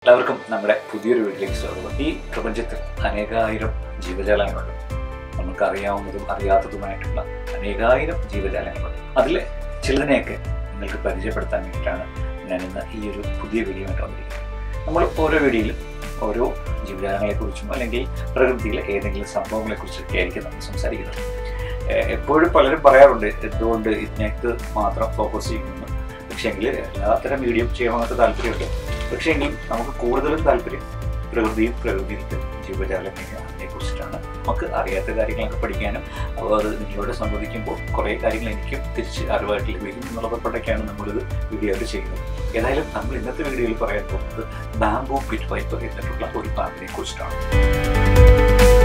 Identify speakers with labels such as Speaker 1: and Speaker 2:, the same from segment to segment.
Speaker 1: എല്ലാവർക്കും നമ്മുടെ പുതിയൊരു വീട്ടിലേക്ക് സ്വാഗതം ഈ പ്രപഞ്ചത്തിൽ അനേകായിരം ജീവജാലങ്ങളുണ്ട് നമുക്കറിയാവുന്നതും അറിയാത്തതുമായിട്ടുള്ള അനേകായിരം ജീവജാലങ്ങളുണ്ട് അതിലെ ചിലതിനെയൊക്കെ നിങ്ങൾക്ക് പരിചയപ്പെടുത്താൻ വേണ്ടിയിട്ടാണ് ഞാൻ ഇന്ന് ഈ ഒരു പുതിയ വീഡിയോ ആയിട്ട് വന്നിരിക്കുന്നത് നമ്മൾ ഓരോ വീഡിയോയിലും ഓരോ ജീവജാലങ്ങളെക്കുറിച്ചും അല്ലെങ്കിൽ പ്രകൃതിയിലെ ഏതെങ്കിലും സംഭവങ്ങളെക്കുറിച്ചൊക്കെ ആയിരിക്കും നമ്മൾ സംസാരിക്കുന്നത് ഏഹ് എപ്പോഴും പലരും പറയാറുണ്ട് എന്തുകൊണ്ട് ഇതിനകത്ത് മാത്രം ഫോക്കസ് ചെയ്യുന്നു പക്ഷേങ്കിൽ എല്ലാത്തരം വീഡിയോ ചെയ്യണമെന്നൊക്കെ താല്പര്യമുണ്ട് പക്ഷേങ്കിൽ നമുക്ക് കൂടുതലും താല്പര്യം പ്രകൃതിയും പ്രകൃതിയിലത്തെ ജീവജാലങ്ങളെ കുറിച്ചിട്ടാണ് നമുക്ക് അറിയാത്ത കാര്യങ്ങളൊക്കെ പഠിക്കാനും അപ്പോൾ അത് നിങ്ങളോട് സംവദിക്കുമ്പോൾ കുറേ കാര്യങ്ങൾ എനിക്കും തിരിച്ച് അറിവായിട്ട് ലഭിക്കും എന്നുള്ളതൊക്കെയാണ് നമ്മളിത് വീഡിയോയിൽ ചെയ്യുന്നത് ഏതായാലും നമ്മൾ ഇന്നത്തെ വീഡിയോയിൽ പറയാൻ പോകുന്നത് ബാംബു പിറ്റ് വൈപ്പർ എന്നിട്ടുള്ള ഒരു പാമ്പിനെ കുറിച്ചിട്ടാണ്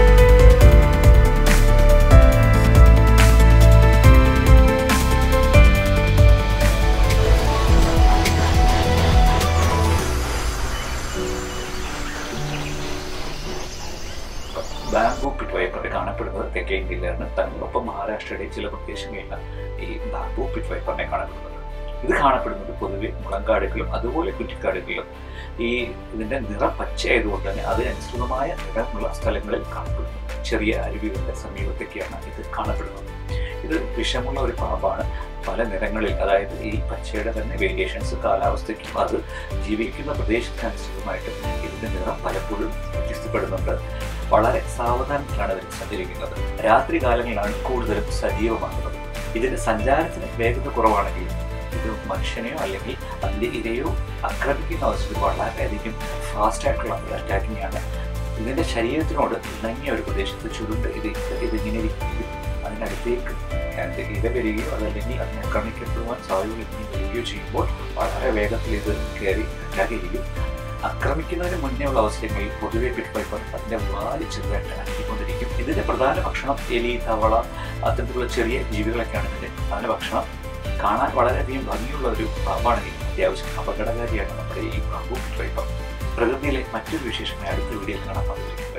Speaker 1: ബാംബു പിറ്റ് വൈപ്പർ കാണപ്പെടുന്നത് തെക്കേ ഇന്ത്യയിലാണ് തന്നൊപ്പം മഹാരാഷ്ട്രയുടെ ചില പ്രദേശങ്ങളിലാണ് ഈ ബാംബു പിറ്റ് വൈപ്പറിനെ കാണപ്പെടുന്നത് ഇത് കാണപ്പെടുന്നത് പൊതുവെ മുളങ്കാടുകളിലും അതുപോലെ കുറ്റിക്കാടുകളിലും ഈ ഇതിന്റെ നിറം പച്ചയായതുകൊണ്ട് തന്നെ അതിനനുസൃതമായ നിറമുള്ള സ്ഥലങ്ങളിൽ കാണപ്പെടുന്നു ചെറിയ അരുവികളുടെ സമീപത്തൊക്കെയാണ് ഇത് കാണപ്പെടുന്നത് ഇത് വിഷമുള്ള ഒരു പാമ്പാണ് പല നിറങ്ങളിൽ അതായത് ഈ പച്ചയുടെ തന്നെ വേരിയേഷൻസ് കാലാവസ്ഥയ്ക്കും അത് ജീവിക്കുന്ന പ്രദേശത്തിനനുസൃതമായിട്ട് ഇതിന്റെ നിറം പലപ്പോഴും വ്യത്യസ്തപ്പെടുന്നുണ്ട് വളരെ സാവധാനത്തിലാണ് ഇതിൽ സഞ്ചരിക്കുന്നത് രാത്രി കാലങ്ങളിലാണ് കൂടുതലും സജീവമാകുന്നത് ഇതിന്റെ സഞ്ചാരത്തിന് വേഗത കുറവാണെങ്കിൽ ഇത് മനുഷ്യനെയോ അല്ലെങ്കിൽ അതിന്റെ ഇരയോ ആക്രമിക്കുന്ന അവസരത്തിൽ വളരെയധികം ഫാസ്റ്റ് ആയിട്ടുള്ള ഒരു അറ്റാക്കിംഗ് ആണ് ഇതിന്റെ ശരീരത്തിനോട് ഇണങ്ങിയ ഒരു പ്രദേശത്ത് ചുരുണ്ട് ഇത് ഇതിങ്ങനെ ഇരിക്കുകയും അതിനടുത്തേക്ക് അതിന്റെ ഇര വരികയോ അതല്ലെങ്കിൽ അതിനെ ആക്രമിക്കപ്പെടുവാൻ സാധ്യത വരികയോ ചെയ്യുമ്പോൾ വളരെ വേഗത്തിൽ ഇത് കയറി അറ്റാക്ക് ചെയ്യും ആക്രമിക്കുന്നതിന് മുന്നേ ഉള്ള അവസരങ്ങളിൽ പൊതുവെ പിറ്റ് പൈപ്പർ അതിന്റെ വാല് ചെറുതായിട്ട് അനക്കിക്കൊണ്ടിരിക്കും ഇതിന്റെ പ്രധാന ഭക്ഷണം എലി തവള അത്തരത്തിലുള്ള ചെറിയ ജീവികളൊക്കെയാണ് ഇതിന്റെ പ്രധാന ഭക്ഷണം കാണാൻ വളരെയധികം ഭംഗിയുള്ള ഒരു പാമ്പാണെങ്കിൽ അത്യാവശ്യം അപകടകാരിയാണ് നമ്മുടെ ഈ ബാബു പിറ്റ് പൈപ്പർ പ്രകൃതിയിലെ മറ്റൊരു വിശേഷങ്ങളെ അടുത്ത വീഡിയോയിൽ കാണാൻ സാധിക്കും